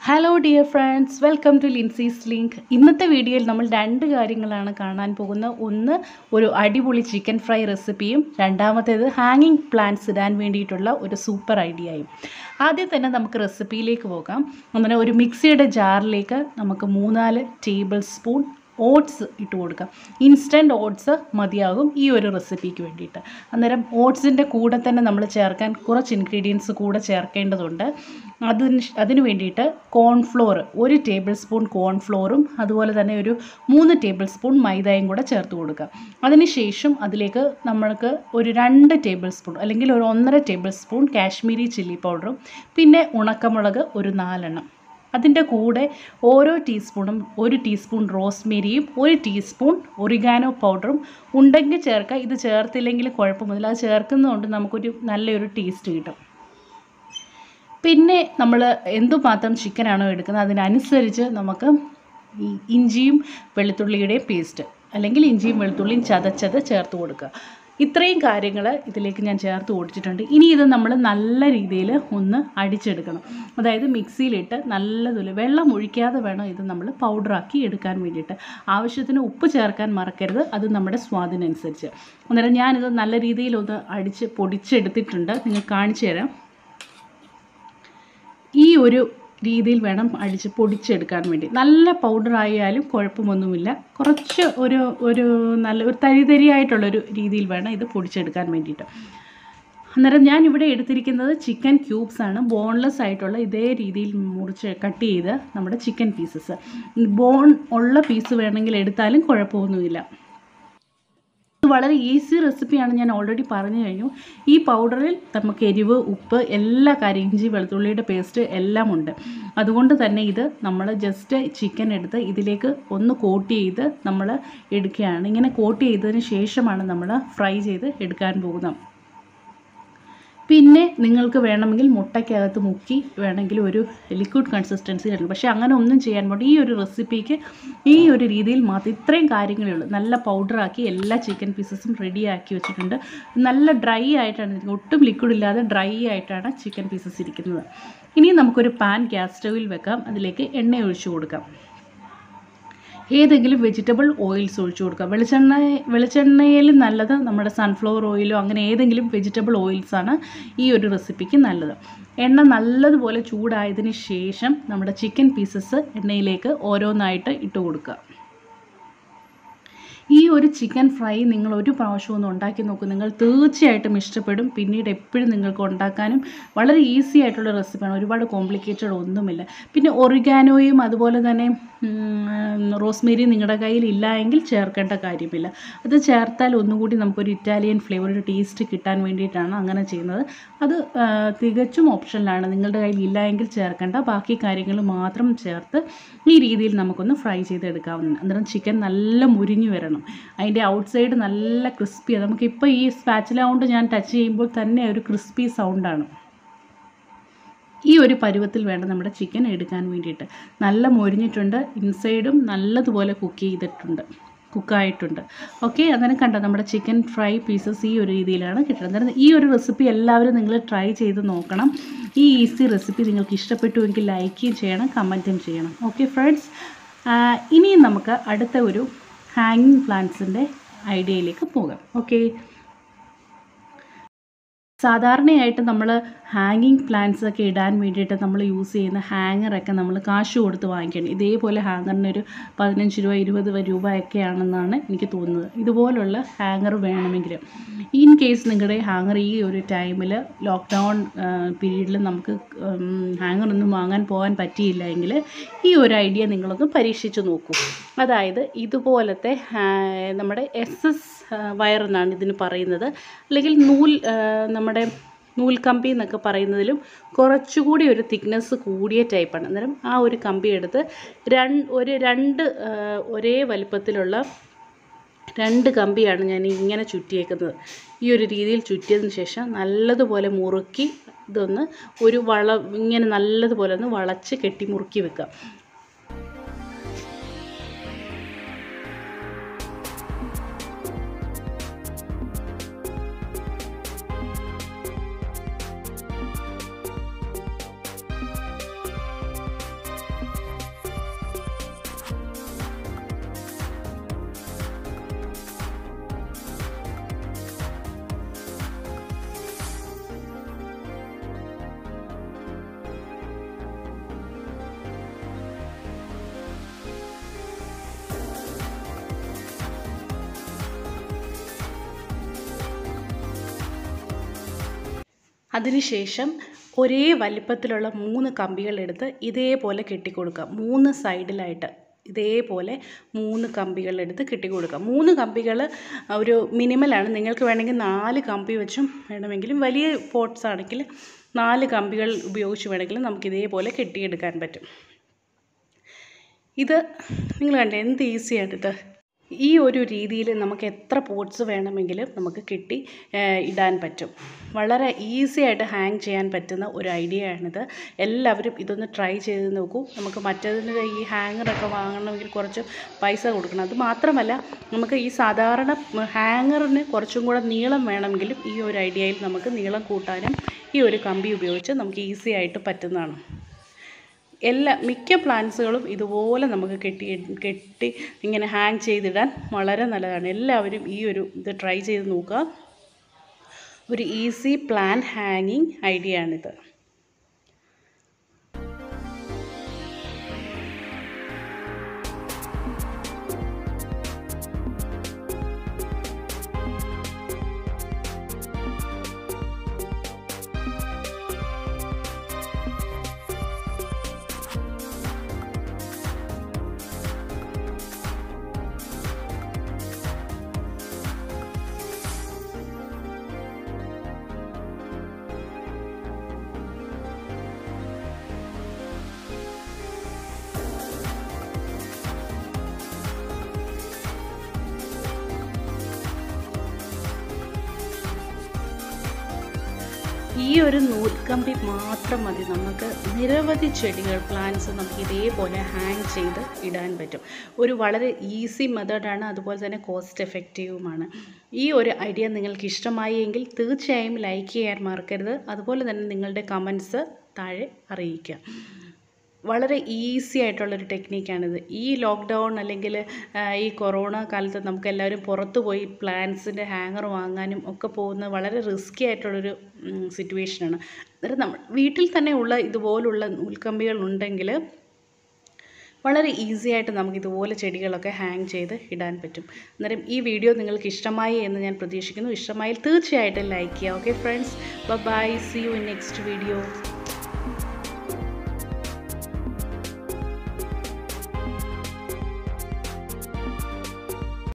Hello dear friends welcome to Lincy's link ഇന്നത്തെ വീഡിയോയിൽ നമ്മൾ രണ്ട് കാര്യങ്ങളാണ് കാണാൻ പോകുന്നത് ഒന്ന് ഒരു അടിപൊളി ചിക്കൻ ഫ്രൈ റെസിപ്പിയും രണ്ടാമത്തേത് ഹാങ്ങിങ് പ്ലാന്റ്സ് ഇടാൻ വേണ്ടിയിട്ടുള്ള ഒരു സൂപ്പർ ഐഡിയയും ആദ്യം തന്നെ നമുക്ക് റെസിപ്പിയിലേക്ക് പോകാം അങ്ങനെ ഒരു മിക്സിയുടെ ജാറിലേക്ക് നമുക്ക് മൂന്നാല് ടേബിൾ സ്പൂൺ ഓട്സ് ഇട്ട് കൊടുക്കാം ഇൻസ്റ്റൻറ്റ് ഓട്സ് മതിയാകും ഈ ഒരു റെസിപ്പിക്ക് വേണ്ടിയിട്ട് അന്നേരം ഓട്സിൻ്റെ കൂടെ തന്നെ നമ്മൾ ചേർക്കാൻ കുറച്ച് ഇൻഗ്രീഡിയൻസ് കൂടെ ചേർക്കേണ്ടതുണ്ട് അതിന് ശ്- അതിന് വേണ്ടിയിട്ട് കോൺഫ്ലോർ ഒരു ടേബിൾ സ്പൂൺ കോൺഫ്ലോറും അതുപോലെ തന്നെ ഒരു മൂന്ന് ടേബിൾ സ്പൂൺ മൈദയും കൂടെ ചേർത്ത് കൊടുക്കുക അതിനുശേഷം അതിലേക്ക് നമ്മൾക്ക് ഒരു രണ്ട് ടേബിൾ സ്പൂൺ അല്ലെങ്കിൽ ഒരു ഒന്നര ടേബിൾ സ്പൂൺ കാശ്മീരി ചില്ലി പൗഡറും പിന്നെ ഉണക്കമുളക് ഒരു നാലെണ്ണം അതിൻ്റെ കൂടെ ഓരോ ടീസ്പൂണും ഒരു ടീസ്പൂൺ റോസ്മേരിയും ഒരു ടീസ്പൂൺ ഒറിഗാനോ പൗഡറും ഉണ്ടെങ്കിൽ ചേർക്കുക ഇത് ചേർത്തില്ലെങ്കിൽ കുഴപ്പമൊന്നുമില്ല അത് ചേർക്കുന്നതുകൊണ്ട് നമുക്കൊരു നല്ലൊരു ടേസ്റ്റ് കിട്ടും പിന്നെ നമ്മൾ എന്തുമാത്രം ചിക്കനാണോ എടുക്കുന്നത് അതിനനുസരിച്ച് നമുക്ക് ഈ ഇഞ്ചിയും വെളുത്തുള്ളിയുടെയും പേസ്റ്റ് അല്ലെങ്കിൽ ഇഞ്ചിയും വെളുത്തുള്ളിയും ചതച്ചത് ചേർത്ത് കൊടുക്കുക ഇത്രയും കാര്യങ്ങൾ ഇതിലേക്ക് ഞാൻ ചേർത്ത് കൊടുത്തിട്ടുണ്ട് ഇനി ഇത് നമ്മൾ നല്ല രീതിയിൽ ഒന്ന് അടിച്ചെടുക്കണം അതായത് മിക്സിയിലിട്ട് നല്ലതുപോലെ വെള്ളം ഒഴിക്കാതെ വേണം ഇത് നമ്മൾ പൗഡറാക്കി എടുക്കാൻ വേണ്ടിയിട്ട് ആവശ്യത്തിന് ഉപ്പ് ചേർക്കാൻ മറക്കരുത് അത് നമ്മുടെ സ്വാദിനനുസരിച്ച് അന്നേരം ഞാനിത് നല്ല രീതിയിൽ ഒന്ന് അടിച്ച് പൊടിച്ചെടുത്തിട്ടുണ്ട് നിങ്ങൾക്ക് കാണിച്ചു തരാം ഈ ഒരു രീതിയിൽ വേണം അടിച്ച് പൊടിച്ചെടുക്കാൻ വേണ്ടി നല്ല പൗഡർ ആയാലും കുഴപ്പമൊന്നുമില്ല കുറച്ച് ഒരു ഒരു നല്ല ഒരു തരി തരിയായിട്ടുള്ളൊരു രീതിയിൽ വേണം ഇത് പൊടിച്ചെടുക്കാൻ വേണ്ടിയിട്ട് അന്നേരം ഞാൻ ഇവിടെ എടുത്തിരിക്കുന്നത് ചിക്കൻ ക്യൂബ്സ് ആണ് ബോൺലെസ് ആയിട്ടുള്ള ഇതേ രീതിയിൽ മുറിച്ച് കട്ട് ചെയ്ത് നമ്മുടെ ചിക്കൻ പീസസ് ബോൺ ഉള്ള പീസ് വേണമെങ്കിൽ എടുത്താലും കുഴപ്പമൊന്നുമില്ല ഇത് വളരെ ഈസി റെസിപ്പിയാണ് ഞാൻ ഓൾറെഡി പറഞ്ഞു കഴിഞ്ഞു ഈ പൗഡറിൽ നമുക്ക് എരിവ് ഉപ്പ് എല്ലാ കാര്യം ഇഞ്ചി വെളുത്തുള്ളിയുടെ പേസ്റ്റ് എല്ലാം ഉണ്ട് അതുകൊണ്ട് തന്നെ ഇത് നമ്മൾ ജസ്റ്റ് ചിക്കൻ എടുത്ത് ഇതിലേക്ക് ഒന്ന് കോട്ട് ചെയ്ത് നമ്മൾ എടുക്കുകയാണ് ഇങ്ങനെ കോട്ട് ചെയ്തതിന് ശേഷമാണ് നമ്മൾ ഫ്രൈ ചെയ്ത് എടുക്കാൻ പോകുന്നത് പിന്നെ നിങ്ങൾക്ക് വേണമെങ്കിൽ മുട്ടയ്ക്കകത്ത് മുക്കി വേണമെങ്കിൽ ഒരു ലിക്വിഡ് കൺസിസ്റ്റൻസി എടുക്കും പക്ഷേ അങ്ങനെ ഒന്നും ചെയ്യാൻ പാടില്ല ഈ ഒരു റെസിപ്പിക്ക് ഈ ഒരു രീതിയിൽ മാത്രം ഇത്രയും കാര്യങ്ങളേ ഉള്ളൂ നല്ല പൗഡറാക്കി എല്ലാ ചിക്കൻ പീസസും റെഡിയാക്കി വെച്ചിട്ടുണ്ട് നല്ല ഡ്രൈ ആയിട്ടാണ് ഇരിക്കുന്നത്. ഒട്ടും ലിക്വിഡ് ഇല്ലാതെ ഡ്രൈ ആയിട്ടാണ് ചിക്കൻ പീസസ് ഇരിക്കുന്നത് ഇനി നമുക്കൊരു പാൻ ഗ്യാസ് സ്റ്റവിൽ വെക്കാം അതിലേക്ക് എണ്ണ ഒഴിച്ചു കൊടുക്കാം ഏതെങ്കിലും വെജിറ്റബിൾ ഓയിൽസ് ഒഴിച്ചു കൊടുക്കുക വെളിച്ചെണ്ണ വെളിച്ചെണ്ണയിൽ നല്ലത് നമ്മുടെ സൺഫ്ലവർ ഓയിലോ അങ്ങനെ ഏതെങ്കിലും വെജിറ്റബിൾ ഓയിൽസാണ് ഈ ഒരു റെസിപ്പിക്ക് നല്ലത് എണ്ണ നല്ലതുപോലെ ചൂടായതിന് ശേഷം നമ്മുടെ ചിക്കൻ പീസസ് എണ്ണയിലേക്ക് ഓരോന്നായിട്ട് ഇട്ട് കൊടുക്കുക ഈ ഒരു ചിക്കൻ ഫ്രൈ നിങ്ങൾ ഒരു പ്രാവശ്യം ഒന്ന് ഉണ്ടാക്കി നോക്കൂ നിങ്ങൾ തീർച്ചയായിട്ടും ഇഷ്ടപ്പെടും പിന്നീട് എപ്പോഴും നിങ്ങൾക്ക് ഉണ്ടാക്കാനും വളരെ ഈസി ആയിട്ടുള്ള റെസിപ്പിയാണ് ഒരുപാട് കോംപ്ലിക്കേറ്റഡ് ഒന്നുമില്ല പിന്നെ ഒറിഗാനോയും അതുപോലെ തന്നെ റോസ്മേരി നിങ്ങളുടെ കയ്യിൽ ഇല്ല എങ്കിൽ ചേർക്കേണ്ട കാര്യമില്ല അത് ചേർത്താൽ ഒന്നുകൂടി നമുക്കൊരു ഇറ്റാലിയൻ ഫ്ലേവർ ഒരു ടേസ്റ്റ് കിട്ടാൻ വേണ്ടിയിട്ടാണ് അങ്ങനെ ചെയ്യുന്നത് അത് ആ, തികച്ചും ഓപ്ഷനിലാണ് നിങ്ങളുടെ കയ്യിൽ ഇല്ല എങ്കിൽ ചേർക്കേണ്ട ബാക്കി കാര്യങ്ങൾ മാത്രം ചേർത്ത് ഈ രീതിയിൽ നമുക്കൊന്ന് ഫ്രൈ ചെയ്തെടുക്കാവുന്നതാണ് അന്നേരം ചിക്കൻ നല്ല മുരിഞ്ഞു വരണം അതിൻ്റെ ഔട്ട് സൈഡ് നല്ല ക്രിസ്പി നമുക്കിപ്പോൾ ഈ സ്പാച്ചില കൊണ്ട് ഞാൻ ടച്ച് ചെയ്യുമ്പോൾ തന്നെ ഒരു ക്രിസ്പി സൗണ്ടാണ് ഈ ഒരു പരുവത്തിൽ വേണം നമ്മുടെ ചിക്കൻ എടുക്കാൻ വേണ്ടിയിട്ട് നല്ല മൊരിഞ്ഞിട്ടുണ്ട് ഇൻസൈഡും നല്ലതുപോലെ കുക്ക് ചെയ്തിട്ടുണ്ട് കുക്കായിട്ടുണ്ട് ഓക്കെ അങ്ങനെ കണ്ടോ നമ്മുടെ ചിക്കൻ ഫ്രൈ പീസസ് ഈ ഒരു രീതിയിലാണ് കിട്ടുന്നത് അന്നേരം ഈ ഒരു റെസിപ്പി എല്ലാവരും നിങ്ങൾ ട്രൈ ചെയ്ത് നോക്കണം ഈ ഈസി റെസിപ്പി നിങ്ങൾക്ക് ഇഷ്ടപ്പെട്ടുവെങ്കിൽ ലൈക്കും ചെയ്യണം കമൻറ്റും ചെയ്യണം ഓക്കെ ഫ്രണ്ട്സ് ഇനിയും നമുക്ക് അടുത്ത ഒരു ഹാങ്ങിങ് പ്ലാന്റ്സിൻ്റെ ഐഡിയയിലേക്ക് പോകാം ഓക്കെ സാധാരണയായിട്ട് നമ്മൾ ഹാങ്ങിങ് പ്ലാന്റ്സ് ഒക്കെ ഇടാൻ വേണ്ടിയിട്ട് നമ്മൾ യൂസ് ചെയ്യുന്ന ഹാങ്ങറൊക്കെ നമ്മൾ കാശ് കൊടുത്ത് വാങ്ങിക്കണം ഇതേപോലെ ഹാങ്ങറിന് ഒരു പതിനഞ്ച് രൂപ ഇരുപത് രൂപയൊക്കെയാണെന്നാണ് എനിക്ക് തോന്നുന്നത് ഇതുപോലുള്ള ഹാങ്ങർ വേണമെങ്കിൽ ഇൻ കേസ് നിങ്ങളുടെ ഹാങ്ങർ ഈ ഒരു ടൈമിൽ ലോക്ക്ഡൗൺ പീരീഡിൽ നമുക്ക് ഹാങ്ങറൊന്നും വാങ്ങാൻ പോകാൻ പറ്റിയില്ല എങ്കിൽ ഈ ഒരു ഐഡിയ നിങ്ങളൊന്ന് പരീക്ഷിച്ച് നോക്കൂ അതായത് ഇതുപോലത്തെ ഹാ- നമ്മുടെ എസ് എസ് വയർ എന്നാണ് ഇതിന് പറയുന്നത് അല്ലെങ്കിൽ നൂൽ ആ, നമ്മുടെ നൂൽക്കമ്പി എന്നൊക്കെ പറയുന്നതിലും കുറച്ചുകൂടി ഒരു തിക്നെസ് കൂടിയ ടൈപ്പാണ് അന്നേരം ആ ഒരു കമ്പി എടുത്ത് രണ്ട് ഒരു രണ്ട് ആ, ഒരേ വലിപ്പത്തിലുള്ള രണ്ട് കമ്പിയാണ് ഞാൻ ഇങ്ങനെ ചുറ്റിയേക്കുന്നത് ഈ ഒരു രീതിയിൽ ചുറ്റിയതിന് ശേഷം നല്ലതുപോലെ മുറുക്കി ഇതൊന്ന് ഒരു വള ഇങ്ങനെ നല്ലതുപോലെ ഒന്ന് വളച്ച് കെട്ടി മുറുക്കി വെക്കുക അതിനുശേഷം ഒരേ വലിപ്പത്തിലുള്ള മൂന്ന് കമ്പികളെടുത്ത് ഇതേപോലെ കെട്ടിക്കൊടുക്കുക മൂന്ന് സൈഡിലായിട്ട് ഇതേപോലെ മൂന്ന് കമ്പികളെടുത്ത് കെട്ടിക്കൊടുക്കുക മൂന്ന് കമ്പികൾ ഒരു മിനിമലാണ് നിങ്ങൾക്ക് വേണമെങ്കിൽ നാല് കമ്പി വെച്ചും വേണമെങ്കിലും വലിയ പോട്ട്സ് ആണെങ്കിൽ നാല് കമ്പികൾ ഉപയോഗിച്ച് വേണമെങ്കിലും നമുക്ക് ഇതേപോലെ കെട്ടിയെടുക്കാൻ പറ്റും ഇത് നിങ്ങൾ കണ്ടേ എന്ത് ഈസിയാണിത് ഈ ഒരു രീതിയിൽ നമുക്ക് എത്ര പോട്ട്സ് വേണമെങ്കിലും നമുക്ക് കെട്ടി ഇടാൻ പറ്റും വളരെ ഈസി ആയിട്ട് ഹാങ് ചെയ്യാൻ പറ്റുന്ന ഒരു ഐഡിയ ആണിത് എല്ലാവരും ഇതൊന്ന് ട്രൈ ചെയ്ത് നോക്കൂ നമുക്ക് മറ്റേതിന് ഈ ഹാങ്ങറൊക്കെ വാങ്ങണമെങ്കിൽ കുറച്ച് പൈസ കൊടുക്കണം അത് മാത്രമല്ല നമുക്ക് ഈ സാധാരണ ഹാങ്ങറിന് കുറച്ചും കൂടെ നീളം വേണമെങ്കിലും ഈ ഒരു ഐഡിയയിൽ നമുക്ക് നീളം കൂട്ടാനും ഈ ഒരു കമ്പി ഉപയോഗിച്ച് നമുക്ക് ഈസി ആയിട്ട് പറ്റുന്നതാണ് എല്ലാ മിക്ക പ്ലാന്റ്സുകളും ഇതുപോലെ നമുക്ക് കെട്ടി കെട്ടി ഇങ്ങനെ ഹാങ് ചെയ്തിടാൻ വളരെ നല്ലതാണ് എല്ലാവരും ഈ ഒരു ഇത് ട്രൈ ചെയ്ത് നോക്കുക ഒരു ഈസി പ്ലാൻ ഹാങ്ങിങ് ഐഡിയ ആണിത് ഈ ഒരു നൂൽക്കമ്പി മാത്രം മതി നമുക്ക് നിരവധി ചെടികൾ പ്ലാന്റ്സ് നമുക്ക് ഇതേപോലെ ഹാങ് ചെയ്ത് ഇടാൻ പറ്റും ഒരു വളരെ ഈസി മെത്തേഡാണ് അതുപോലെ തന്നെ കോസ്റ്റ് എഫക്റ്റീവുമാണ് ഈ ഒരു ഐഡിയ നിങ്ങൾക്ക് ഇഷ്ടമായി എങ്കിൽ തീർച്ചയായും ലൈക്ക് ചെയ്യാൻ മറക്കരുത് അതുപോലെ തന്നെ നിങ്ങളുടെ കമൻസ് താഴെ അറിയിക്കുക വളരെ ഈസി ആയിട്ടുള്ളൊരു ടെക്നീക്കാണിത് ഈ ലോക്ക്ഡൗൺ അല്ലെങ്കിൽ ഈ കൊറോണ കാലത്ത് നമുക്ക് എല്ലാവരും പുറത്തു പോയി പ്ലാന്റ്സിൻ്റെ ഹാങ്ങർ വാങ്ങാനും ഒക്കെ പോകുന്ന വളരെ റിസ്ക്കി ആയിട്ടുള്ളൊരു സിറ്റുവേഷനാണ് അന്നേരം നമ്മൾ വീട്ടിൽ തന്നെ ഉള്ള ഇതുപോലുള്ള നൂൽക്കമ്പികൾ ഉണ്ടെങ്കിൽ വളരെ ഈസി ആയിട്ട് നമുക്ക് ഇതുപോലെ ചെടികളൊക്കെ ഹാങ് ചെയ്ത് ഇടാൻ പറ്റും അന്നേരം ഈ വീഡിയോ നിങ്ങൾക്ക് ഇഷ്ടമായി എന്ന് ഞാൻ പ്രതീക്ഷിക്കുന്നു ഇഷ്ടമായാൽ തീർച്ചയായിട്ടും ലൈക്ക് ചെയ്യുക okay friends bye see you in next video